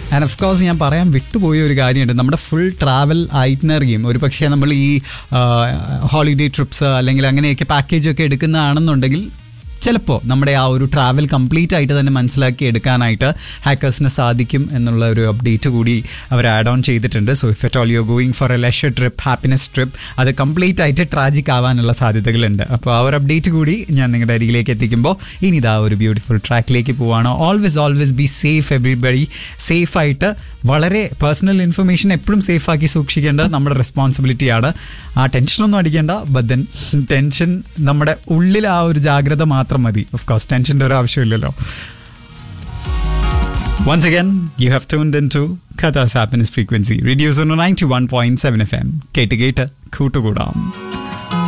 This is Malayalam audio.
ആൻഡ് ഓഫ് കോഴ്സ് ഞാൻ പറയാൻ വിട്ടുപോയ ഒരു കാര്യമുണ്ട് നമ്മുടെ ഫുൾ ട്രാവൽ ഐറ്റിനറിയും ഒരു പക്ഷേ നമ്മൾ ഈ ഹോളിഡേ ട്രിപ്സ് അല്ലെങ്കിൽ അങ്ങനെയൊക്കെ പാക്കേജ് ഒക്കെ എടുക്കുന്നതാണെന്നുണ്ടെങ്കിൽ ചിലപ്പോൾ നമ്മുടെ ആ ഒരു ട്രാവൽ കംപ്ലീറ്റ് ആയിട്ട് തന്നെ മനസ്സിലാക്കി എടുക്കാനായിട്ട് ഹാക്കേഴ്സിന് സാധിക്കും എന്നുള്ള ഒരു അപ്ഡേറ്റ് കൂടി അവർ ആഡ് ഓൺ ചെയ്തിട്ടുണ്ട് so if at all you going for a leisure trip happiness trip അത് കംപ്ലീറ്റ് ആയിട്ട് ട്രാജിക് ആവാനുള്ള സാധ്യതകളുണ്ട് അപ്പോൾ ആ ഒരു അപ്ഡേറ്റ് കൂടി ഞാൻ നിങ്ങളുടെ അരികിലേക്ക് എത്തിക്കുമ്പോൾ ഇനി ഇതാ ഒരു ബ്യൂട്ടിഫുൾ ട്രാക്കിലേക്ക് പോവാണ് always always be safe everybody safe ആയിട്ട് വളരെ പേഴ്സണൽ ഇൻഫർമേഷൻ എപ്പോഴും സേഫ് ആക്കി സൂക്ഷിക്കേണ്ടത് നമ്മുടെ റെസ്പോൺസിബിലിറ്റിയാണ് ആ ടെൻഷനൊന്നും അടിക്കേണ്ട ബട്ട് ദെൻ ടെൻഷൻ നമ്മുടെ ഉള്ളിൽ ആ ഒരു ജാഗ്രത മാത്രം മതി ഓഫ് കോഴ്സ് ടെൻഷൻ്റെ ഒരു ആവശ്യമില്ലല്ലോ Once again, you have tuned into Katha's Happiness Frequency, Radio Zone 91.7 FM. കേട്ട് കേട്ട് കൂട്ടുകൂടാം